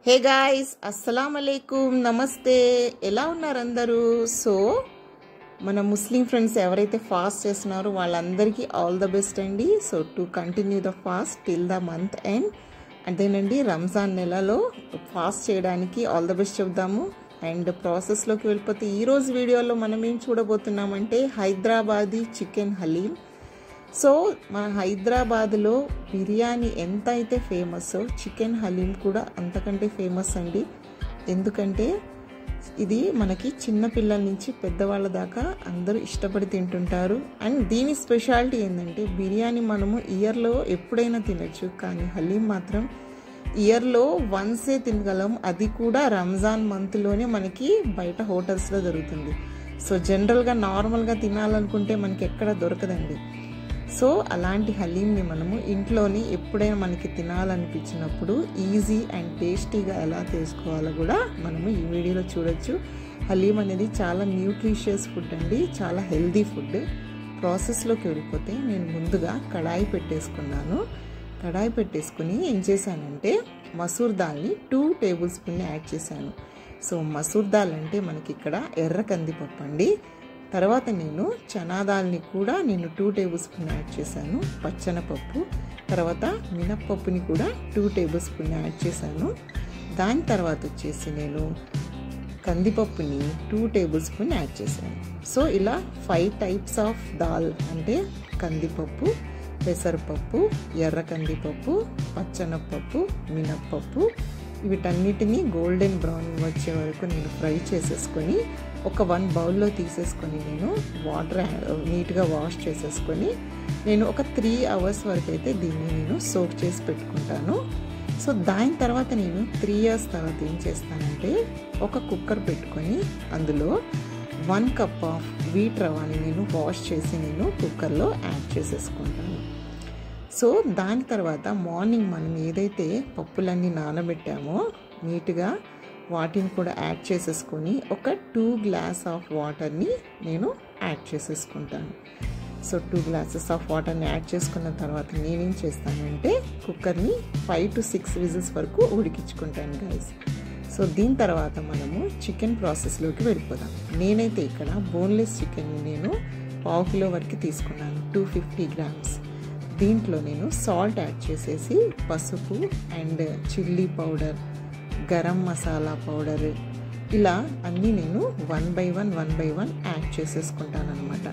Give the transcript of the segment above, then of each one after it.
hey guys అస్సలం అలైకుం నమస్తే ఎలా ఉన్నారు అందరూ సో మన ముస్లిం ఫ్రెండ్స్ ఎవరైతే ఫాస్ట్ చేస్తున్నారో వాళ్ళందరికీ ఆల్ ద బెస్ట్ అండి so to continue the fast till the month end అదేనండి రంజాన్ నెలలో ఫాస్ట్ చేయడానికి ఆల్ ద బెస్ట్ చెప్దాము అండ్ ప్రాసెస్లోకి వెళ్ళిపోతే ఈరోజు వీడియోలో మనం ఏం చూడబోతున్నామంటే హైదరాబాదీ చికెన్ హలీం సో మన హైదరాబాద్లో బిర్యానీ ఎంత అయితే ఫేమస్ చికెన్ హలీం కూడా అంతకంటే ఫేమస్ అండి ఎందుకంటే ఇది మనకి చిన్న పిల్లల నుంచి పెద్దవాళ్ళ దాకా అందరూ ఇష్టపడి తింటుంటారు అండ్ దీని స్పెషాలిటీ ఏంటంటే బిర్యానీ మనము ఇయర్లో ఎప్పుడైనా తినచ్చు కానీ హలీం మాత్రం ఇయర్లో వన్సే తినగలం అది కూడా రంజాన్ మంత్లోనే మనకి బయట హోటల్స్లో దొరుకుతుంది సో జనరల్గా నార్మల్గా తినాలనుకుంటే మనకి ఎక్కడ దొరకదండి సో అలాంటి హలీంని మనము ఇంట్లోని ఎప్పుడైనా మనకి తినాలనిపించినప్పుడు ఈజీ అండ్ టేస్టీగా ఎలా చేసుకోవాలో కూడా మనము ఈ వీడియోలో చూడొచ్చు హలీం అనేది చాలా న్యూట్రిషియస్ ఫుడ్ అండి చాలా హెల్దీ ఫుడ్ ప్రాసెస్లోకి వెళ్ళిపోతే నేను ముందుగా కడాయి పెట్టేసుకున్నాను కడాయి పెట్టేసుకుని ఏం చేశానంటే మసూర్ దాల్ని టూ టేబుల్ స్పూన్ యాడ్ చేశాను సో మసూర్ దాల్ అంటే మనకి ఇక్కడ ఎర్ర కందిపప్పు అండి తర్వాత నేను చనాదాల్ని కూడా నేను టూ టేబుల్ స్పూన్ యాడ్ చేశాను పచ్చనపప్పు తర్వాత మినప్పప్పుని కూడా టూ టేబుల్ స్పూన్ యాడ్ చేశాను దాని తర్వాత వచ్చేసి నేను కందిపప్పుని టూ టేబుల్ స్పూన్ యాడ్ చేశాను సో ఇలా ఫైవ్ టైప్స్ ఆఫ్ దాల్ అంటే కందిపప్పు పెసరపప్పు ఎర్ర కందిపప్పు పచ్చనపప్పు మినప్పప్పు వీటన్నిటిని గోల్డెన్ బ్రౌన్ వచ్చే వరకు నేను ఫ్రై చేసేసుకొని ఒక వన్ బౌల్లో తీసేసుకొని నేను వాటర్ నీట్గా వాష్ చేసేసుకొని నేను ఒక త్రీ అవర్స్ వరకు అయితే దీన్ని నేను సోక్ చేసి పెట్టుకుంటాను సో దాని తర్వాత నేను త్రీ ఇయర్స్ తర్వాత ఏం చేస్తానంటే ఒక కుక్కర్ పెట్టుకొని అందులో వన్ కప్ ఆఫ్ వీట్ రవాని నేను వాష్ చేసి నేను కుక్కర్లో యాడ్ చేసేసుకుంటాను సో దాని తర్వాత మార్నింగ్ మనం ఏదైతే పప్పులన్నీ నానబెట్టామో నీట్గా వాటిని కూడా యాడ్ చేసేసుకొని ఒక టూ గ్లాస్ ఆఫ్ వాటర్ని నేను యాడ్ చేసేసుకుంటాను సో టూ గ్లాసెస్ ఆఫ్ వాటర్ని యాడ్ చేసుకున్న తర్వాత నేనేం చేస్తానంటే కుక్కర్ని ఫైవ్ టు సిక్స్ విజిల్స్ వరకు ఉడికించుకుంటాను గైస్ సో దీని తర్వాత మనము చికెన్ ప్రాసెస్లోకి వెళ్ళిపోదాం నేనైతే ఇక్కడ బోన్లెస్ చికెన్ని నేను పావు కిలో వరకు తీసుకున్నాను టూ ఫిఫ్టీ గ్రామ్స్ దీంట్లో నేను సాల్ట్ యాడ్ చేసేసి పసుపు and chilli powder garam masala powder ఇలా అన్నీ నేను one by one one by one add చేసేసుకుంటాను అనమాట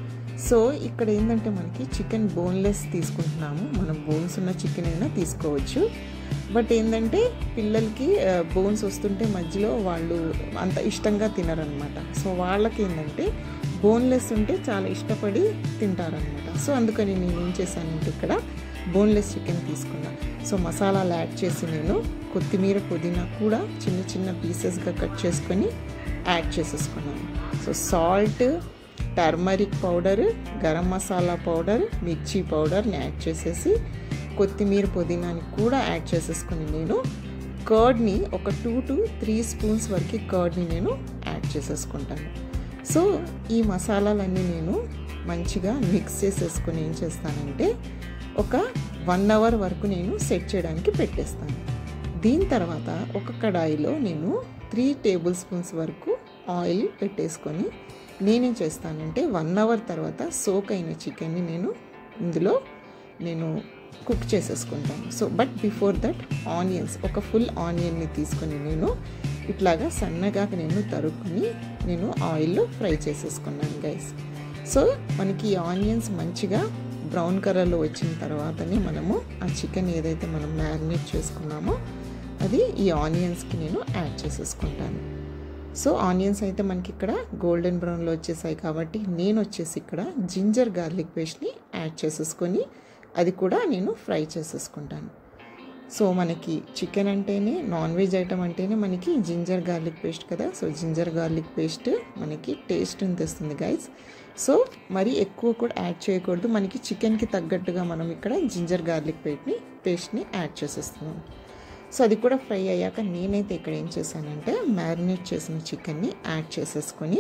సో ఇక్కడ ఏంటంటే మనకి చికెన్ బోన్లెస్ తీసుకుంటున్నాము మనం బోన్స్ ఉన్న చికెన్ అయినా తీసుకోవచ్చు బట్ ఏంటంటే పిల్లలకి బోన్స్ వస్తుంటే మధ్యలో వాళ్ళు అంత ఇష్టంగా తినరనమాట సో వాళ్ళకి ఏంటంటే బోన్లెస్ ఉంటే చాలా ఇష్టపడి తింటారనమాట సో అందుకని నేను ఏం చేశానంటే ఇక్కడ బోన్లెస్ చికెన్ తీసుకున్నా సో మసాలాలు యాడ్ చేసి నేను కొత్తిమీర పుదీనా కూడా చిన్న చిన్న పీసెస్గా కట్ చేసుకొని యాడ్ చేసేసుకున్నాను so salt turmeric powder garam masala powder మిర్చి పౌడర్ని యాడ్ చేసేసి కొత్తిమీర పుదీనాని కూడా యాడ్ చేసేసుకొని నేను కర్డ్ని ఒక టూ టు త్రీ స్పూన్స్ వరకు కర్డ్ని నేను యాడ్ చేసేసుకుంటాను సో ఈ మసాలాలన్నీ నేను మంచిగా మిక్స్ చేసేసుకొని ఏం చేస్తానంటే ఒక వన్ అవర్ వరకు నేను సెట్ చేయడానికి పెట్టేస్తాను దీని తర్వాత ఒక కడాయిలో నేను త్రీ టేబుల్ స్పూన్స్ వరకు ఆయిల్ పెట్టేసుకొని నేనేం చేస్తానంటే వన్ అవర్ తర్వాత సోక్ అయిన చికెన్ని నేను ఇందులో నేను కుక్ చేసేసుకుంటాను so but before that onions ఒక ఫుల్ ఆనియన్ని తీసుకొని నేను ఇట్లాగా సన్నగా నేను తరుక్కుని నేను ఆయిల్లో ఫ్రై చేసేసుకున్నాను గైస్ సో మనకి ఆనియన్స్ మంచిగా బ్రౌన్ కలర్లో వచ్చిన తర్వాతనే మనము ఆ చికెన్ ఏదైతే మనం మ్యారినేట్ చేసుకున్నామో అది ఈ ఆనియన్స్కి నేను యాడ్ చేసేసుకుంటాను సో ఆనియన్స్ అయితే మనకి ఇక్కడ గోల్డెన్ బ్రౌన్లో వచ్చేసాయి కాబట్టి నేను వచ్చేసి ఇక్కడ జింజర్ గార్లిక్ పేస్ట్ని యాడ్ చేసేసుకొని అది కూడా నేను ఫ్రై చేసేసుకుంటాను సో మనకి చికెన్ అంటేనే నాన్ వెజ్ ఐటమ్ అంటేనే మనకి జింజర్ గార్లిక్ పేస్ట్ కదా సో జింజర్ గార్లిక్ పేస్ట్ మనకి టేస్ట్ని తెస్తుంది గైస్ సో మరి ఎక్కువ కూడా యాడ్ చేయకూడదు మనకి చికెన్కి తగ్గట్టుగా మనం ఇక్కడ జింజర్ గార్లిక్ పేస్ట్ని పేస్ట్ని యాడ్ చేసేస్తున్నాం సో అది కూడా ఫ్రై అయ్యాక నేనైతే ఇక్కడ ఏం చేశానంటే మ్యారినేట్ చేసిన చికెన్ని యాడ్ చేసేసుకొని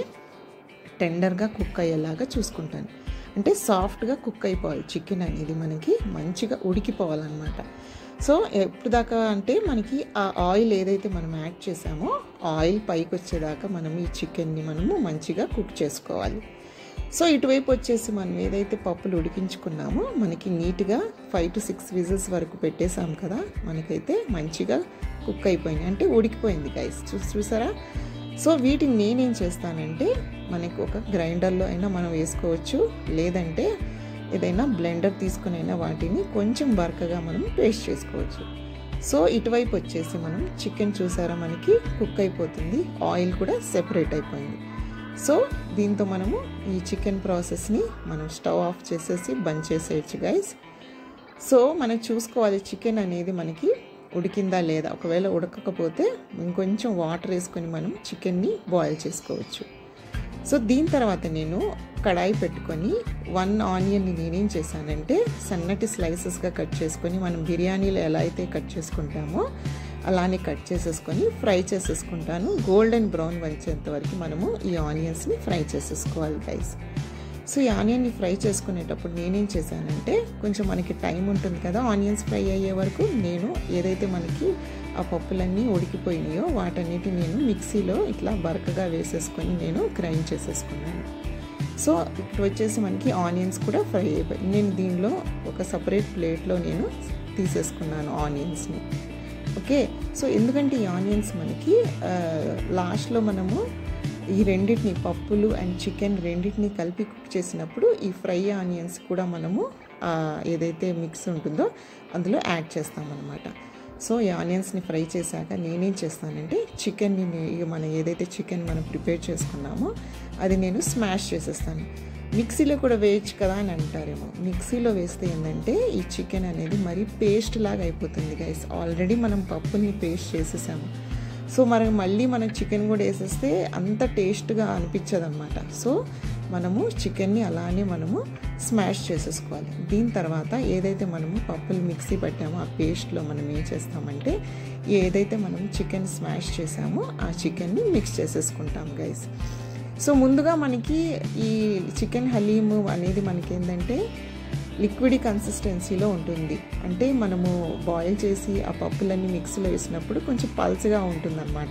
టెండర్గా కుక్ అయ్యేలాగా చూసుకుంటాను అంటే సాఫ్ట్గా కుక్ అయిపోవాలి చికెన్ అనేది మనకి మంచిగా ఉడికిపోవాలన్నమాట సో ఎప్పుడు దాకా అంటే మనకి ఆ ఆయిల్ ఏదైతే మనం యాడ్ చేసామో ఆయిల్ పైకి వచ్చేదాకా మనం ఈ చికెన్ని మనము మంచిగా కుక్ చేసుకోవాలి సో ఇటువైపు వచ్చేసి మనం ఏదైతే పప్పులు ఉడికించుకున్నామో మనకి నీట్గా ఫైవ్ టు సిక్స్ విజిల్స్ వరకు పెట్టేసాం కదా మనకైతే మంచిగా కుక్ అయిపోయింది అంటే ఉడికిపోయింది గైస్ చూ చూసారా సో వీటిని నేనేం చేస్తానంటే మనకి ఒక గ్రైండర్లో అయినా మనం వేసుకోవచ్చు లేదంటే ఏదైనా బ్లెండర్ తీసుకుని అయినా వాటిని కొంచెం బరకగా మనం పేస్ట్ చేసుకోవచ్చు సో ఇటువైపు వచ్చేసి మనం చికెన్ చూసారా మనకి కుక్ అయిపోతుంది ఆయిల్ కూడా సెపరేట్ అయిపోయింది సో దీంతో మనము ఈ చికెన్ ప్రాసెస్ని మనం స్టవ్ ఆఫ్ చేసేసి బంద్ చేసేయచ్చు గైస్ సో మనం చూసుకోవాలి చికెన్ అనేది మనకి ఉడికిందా లేదా ఒకవేళ ఉడకకపోతే ఇంకొంచెం వాటర్ వేసుకొని మనం చికెన్ని బాయిల్ చేసుకోవచ్చు సో దీని తర్వాత నేను కడాయి పెట్టుకొని వన్ ఆనియన్ని నేనేం చేశానంటే సన్నటి స్లైసెస్గా కట్ చేసుకొని మనం బిర్యానీలో ఎలా అయితే కట్ చేసుకుంటామో అలానే కట్ చేసేసుకొని ఫ్రై చేసేసుకుంటాను గోల్డెన్ బ్రౌన్ వచ్చేంత వరకు మనము ఈ ఆనియన్స్ని ఫ్రై చేసేసుకోవాలి గైస్ సో ఈ ఆనియన్ని ఫ్రై చేసుకునేటప్పుడు నేనేం చేశానంటే కొంచెం మనకి టైం ఉంటుంది కదా ఆనియన్స్ ఫ్రై అయ్యే వరకు నేను ఏదైతే మనకి ఆ పప్పులన్నీ ఉడికిపోయినాయో వాటన్నిటి నేను మిక్సీలో ఇట్లా బరకగా వేసేసుకొని నేను గ్రైండ్ చేసేసుకున్నాను సో ఇక్కడ వచ్చేసి మనకి ఆనియన్స్ కూడా ఫ్రై అయిపోయి నేను దీనిలో ఒక సపరేట్ ప్లేట్లో నేను తీసేసుకున్నాను ఆనియన్స్ని ఓకే సో ఎందుకంటే ఈ ఆనియన్స్ మనకి లాస్ట్లో మనము ఈ రెండింటిని పప్పులు అండ్ చికెన్ రెండింటిని కలిపి కుక్ చేసినప్పుడు ఈ ఫ్రై ఆనియన్స్ కూడా మనము ఏదైతే మిక్స్ ఉంటుందో అందులో యాడ్ చేస్తామన్నమాట సో ఈ ఆనియన్స్ని ఫ్రై చేశాక నేనేం చేస్తానంటే చికెన్ని మనం ఏదైతే చికెన్ మనం ప్రిపేర్ చేసుకున్నామో అది నేను స్మాష్ చేసేస్తాను మిక్సీలో కూడా వేయచ్చు కదా అని అంటారేమో మిక్సీలో వేస్తే ఏంటంటే ఈ చికెన్ అనేది మరీ పేస్ట్ లాగా అయిపోతుంది గైస్ ఆల్రెడీ మనం పప్పుని పేస్ట్ చేసేసాము సో మనం మళ్ళీ మనం చికెన్ కూడా వేసేస్తే అంత టేస్ట్గా అనిపించదు అనమాట సో మనము చికెన్ని అలానే మనము స్మాష్ చేసేసుకోవాలి దీని తర్వాత ఏదైతే మనము పప్పులు మిక్సీ పట్టామో ఆ పేస్ట్లో మనం ఏం చేస్తామంటే ఏదైతే మనం చికెన్ స్మాష్ చేసామో ఆ చికెన్ని మిక్స్ చేసేసుకుంటాం గైస్ సో ముందుగా మనకి ఈ చికెన్ హలీము అనేది మనకి ఏంటంటే లిక్విడ్ కన్సిస్టెన్సీలో ఉంటుంది అంటే మనము బాయిల్ చేసి ఆ పప్పులన్నీ మిక్సీలో వేసినప్పుడు కొంచెం పల్చగా ఉంటుందన్నమాట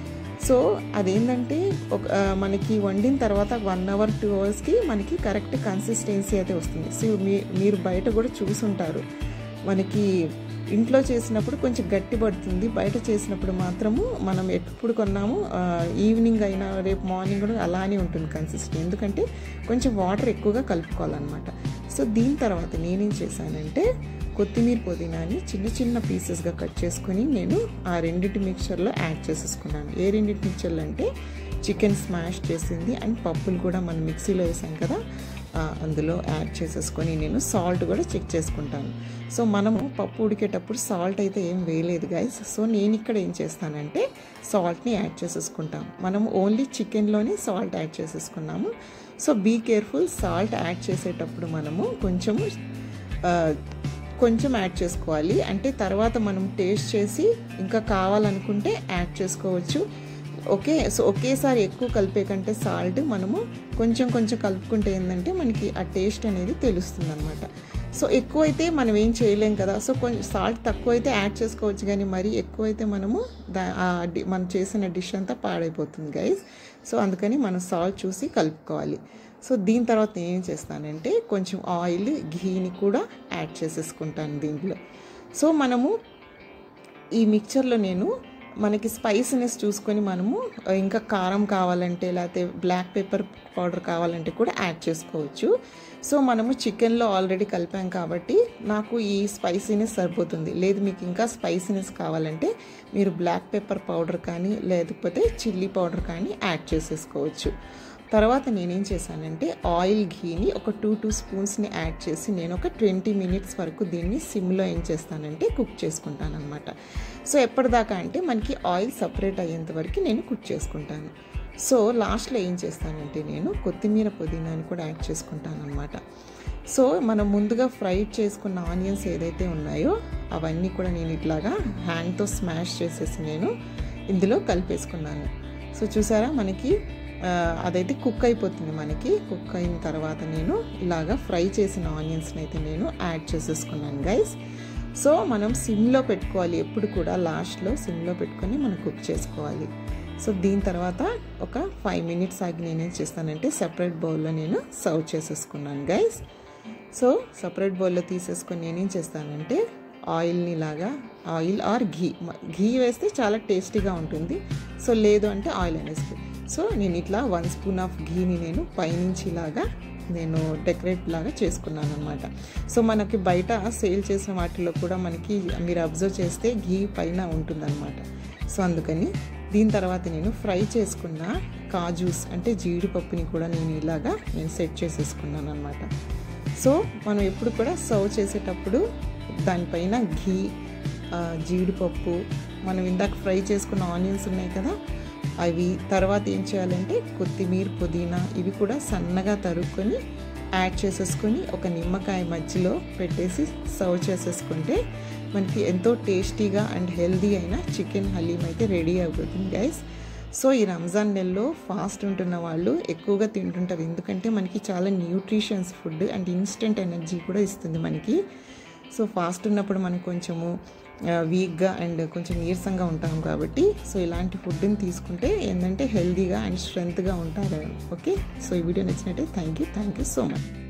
సో అదేంటంటే ఒక మనకి వండిన తర్వాత వన్ అవర్ టూ అవర్స్కి మనకి కరెక్ట్ కన్సిస్టెన్సీ అయితే వస్తుంది సో మీ మీరు బయట కూడా చూసుంటారు మనకి ఇంట్లో చేసినప్పుడు కొంచెం గట్టి పడుతుంది బయట చేసినప్పుడు మాత్రము మనం ఎప్పుడు కొన్నాము ఈవినింగ్ అయినా రేపు మార్నింగ్ కూడా అలానే ఉంటుంది కన్సిస్టెంట్ ఎందుకంటే కొంచెం వాటర్ ఎక్కువగా కలుపుకోవాలన్నమాట సో దీని తర్వాత నేనేం చేశానంటే కొత్తిమీర పుదీనాని చిన్న చిన్న పీసెస్గా కట్ చేసుకొని నేను ఆ రెండింటి మిక్చర్లో యాడ్ చేసేసుకున్నాను ఏ రెండింటి మిక్చర్లు అంటే చికెన్ స్మాష్ చేసింది అండ్ పప్పులు కూడా మనం మిక్సీలో వేసాం కదా అందులో యాడ్ చేసేసుకొని నేను సాల్ట్ కూడా చెక్ చేసుకుంటాను సో మనము పప్పు ఉడికేటప్పుడు సాల్ట్ అయితే ఏం వేయలేదు గైస్ సో నేను ఇక్కడ ఏం చేస్తానంటే సాల్ట్ని యాడ్ చేసేసుకుంటాం మనం ఓన్లీ చికెన్లోనే సాల్ట్ యాడ్ చేసేసుకున్నాము so be careful salt add చేసేటప్పుడు మనము కొంచెము కొంచెం యాడ్ చేసుకోవాలి అంటే తర్వాత మనం టేస్ట్ చేసి ఇంకా కావాలనుకుంటే యాడ్ చేసుకోవచ్చు ఓకే సో ఒకేసారి ఎక్కువ కలిపే కంటే సాల్ట్ మనము కొంచెం కొంచెం కలుపుకుంటే ఏంటంటే మనకి ఆ టేస్ట్ అనేది తెలుస్తుంది అనమాట సో ఎక్కువైతే మనం ఏం చేయలేం కదా సో కొంచెం సాల్ట్ తక్కువ అయితే యాడ్ చేసుకోవచ్చు కానీ మరీ ఎక్కువైతే మనము దా మనం చేసిన డిష్ అంతా పాడైపోతుంది గైస్ సో అందుకని మనం సాల్ట్ చూసి కలుపుకోవాలి సో దీని తర్వాత ఏం చేస్తానంటే కొంచెం ఆయిల్ ఘీని కూడా యాడ్ చేసేసుకుంటాను దీంట్లో సో మనము ఈ మిక్చర్లో నేను మనకి స్పైసీనెస్ చూసుకొని మనము ఇంకా కారం కావాలంటే లేకపోతే బ్లాక్ పెప్పర్ పౌడర్ కావాలంటే కూడా యాడ్ చేసుకోవచ్చు సో మనము చికెన్లో ఆల్రెడీ కలిపాం కాబట్టి నాకు ఈ స్పైసీనెస్ సరిపోతుంది లేదు మీకు ఇంకా స్పైసీనెస్ కావాలంటే మీరు బ్లాక్ పెప్పర్ పౌడర్ కానీ లేకపోతే చిల్లీ పౌడర్ కానీ యాడ్ చేసేసుకోవచ్చు తర్వాత నేనేం చేశానంటే ఆయిల్ ఘీని ఒక టూ టూ స్పూన్స్ని యాడ్ చేసి నేను ఒక ట్వంటీ మినిట్స్ వరకు దీన్ని సిమ్లో ఏం చేస్తానంటే కుక్ చేసుకుంటాను అనమాట సో ఎప్పటిదాకా అంటే మనకి ఆయిల్ సపరేట్ అయ్యేంత వరకు నేను కుక్ చేసుకుంటాను సో లాస్ట్లో ఏం చేస్తానంటే నేను కొత్తిమీర పుదీనాని కూడా యాడ్ చేసుకుంటాను అనమాట సో మనం ముందుగా ఫ్రై చేసుకున్న ఆనియన్స్ ఏదైతే ఉన్నాయో అవన్నీ కూడా నేను ఇట్లాగా హ్యాండ్తో స్మాష్ చేసేసి నేను ఇందులో కలిపేసుకున్నాను సో చూసారా మనకి అదైతే కుక్ అయిపోతుంది మనకి కుక్ అయిన తర్వాత నేను ఇలాగా ఫ్రై చేసిన ఆనియన్స్ని అయితే నేను యాడ్ చేసేసుకున్నాను గైస్ సో మనం సిమ్లో పెట్టుకోవాలి ఎప్పుడు కూడా లాస్ట్లో సిమ్లో పెట్టుకొని మనం కుక్ చేసుకోవాలి సో దీని తర్వాత ఒక ఫైవ్ మినిట్స్ ఆగి నేనేం చేస్తానంటే సపరేట్ బౌల్లో నేను సర్వ్ చేసేసుకున్నాను గైస్ సో సపరేట్ బౌల్లో తీసేసుకొని నేనేం చేస్తానంటే ఆయిల్ని లాగా ఆయిల్ ఆర్ ఘీ ఘీ వేస్తే చాలా టేస్టీగా ఉంటుంది సో లేదు అంటే ఆయిల్ అనేసి సో నేను ఇట్లా వన్ స్పూన్ ఆఫ్ ఘీని నేను పైనుంచి ఇలాగా నేను డెకరేట్ లాగా చేసుకున్నాను అనమాట సో మనకి బయట సేల్ చేసిన వాటిలో కూడా మనకి మీరు అబ్జర్వ్ చేస్తే ఘీ పైన ఉంటుందన్నమాట సో అందుకని దీని తర్వాత నేను ఫ్రై చేసుకున్న కాజూస్ అంటే జీడిపప్పుని కూడా నేను ఇలాగా నేను సెట్ చేసేసుకున్నాను అనమాట సో మనం ఎప్పుడు కూడా సర్వ్ చేసేటప్పుడు దానిపైన ఘీ జీడిపప్పు మనం ఇందాక ఫ్రై చేసుకున్న ఆనియన్స్ ఉన్నాయి కదా అవి తర్వాత ఏం చేయాలంటే కొత్తిమీర పుదీనా ఇవి కూడా సన్నగా తరుక్కొని యాడ్ చేసేసుకొని ఒక నిమ్మకాయ మధ్యలో పెట్టేసి సర్వ్ చేసేసుకుంటే మనకి ఎంతో టేస్టీగా అండ్ హెల్దీ అయిన చికెన్ హలీం అయితే రెడీ అయిపోతుంది గైస్ సో ఈ రంజాన్ నెలలో ఫాస్ట్ ఉంటున్న వాళ్ళు ఎక్కువగా తింటుంటారు ఎందుకంటే మనకి చాలా nutritions food and instant energy కూడా ఇస్తుంది మనకి సో ఫాస్ట్ ఉన్నప్పుడు మనం కొంచెము వీక్గా అండ్ కొంచెం నీరసంగా ఉంటాం కాబట్టి సో ఇలాంటి ఫుడ్ని తీసుకుంటే ఏంటంటే హెల్తీగా అండ్ స్ట్రెంగ్త్గా ఉంటారు ఓకే సో ఈ వీడియో నచ్చినట్టే thank you thank you so much